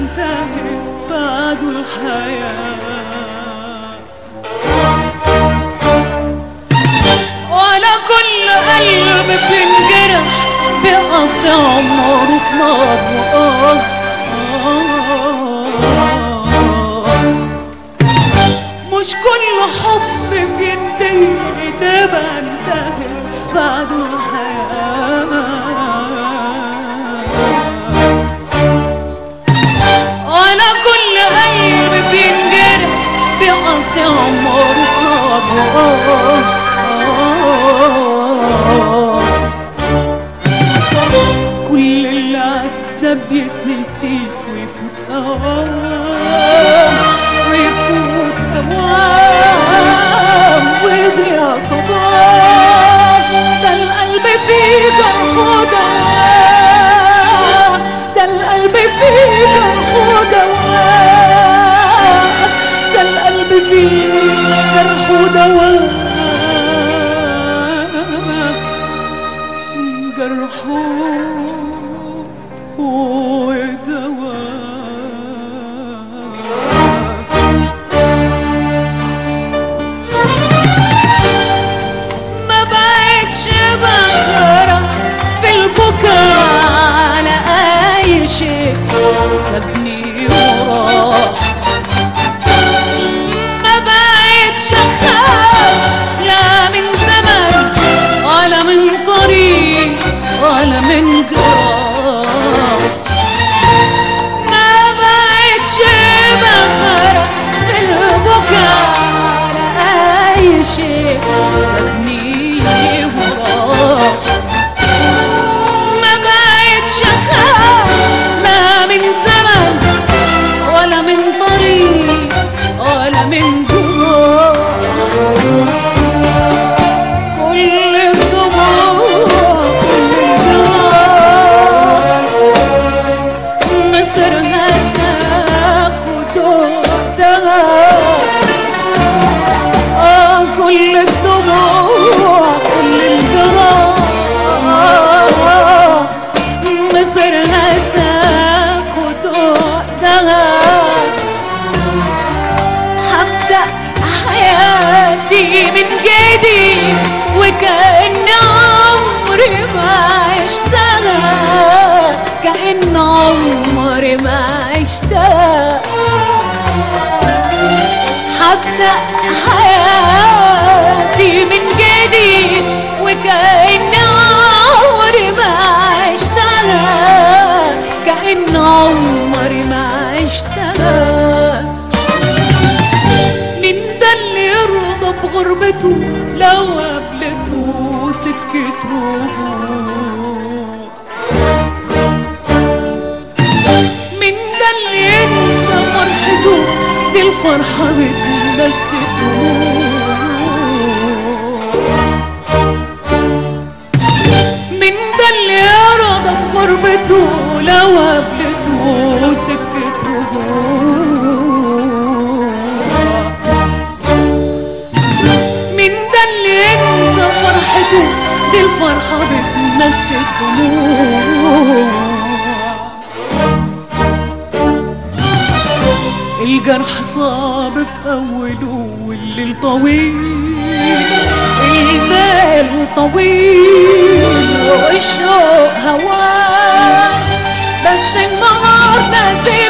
انتهت بعد الحياة ولا كل قلب بينجرح بيقضي عمره في نار وآه مش كل حب بينتهي ده بنتهي بعد الحياة ولا كل قلب بينجرح بيقضي عمره في نار كل اللي عدى بيتنسي ويفوت أوام ويفوت أوام ويضيع صباح ده القلب فيه جرح ودواء ده القلب فيه جرح ودواء ده القلب فيه جرح ودواء جرحه ودواء ما بقتش بقرا في البكاء على اي شيء سابني وراح ما بقتش اخاف لا من زمن ولا من طريق ولا من جراح ما بقتش بغرق في البكاء على اي شيء سابني وراح ما بقتش اخاف لا من زمن ولا من طريق ولا من جراح كل الدموع كل الجراح مصرها تاخد وقتها آه كل الدموع كل الجراح مصرها تاخد وقتها هبدأ حياتي من جديد وكأن عمري ما عشتها كأن عمري ما عشتها هبدأ حياتي من جديد وكأن عمري ما عشتها كأن عمري ما عشتها مين ده اللي يرضى بغربته لو قابلته سكته مين ده اللي ينسى فرحته دي الفرحة بتنسته مين ده اللي يرضى بغربته لو قابلته سكته مين ده اللي ينسى فرحته دي الفرحة بتنسي الدموع الجرح صعب في أوله والليل طويل المال طويل والشوق هواه بس النهار نازل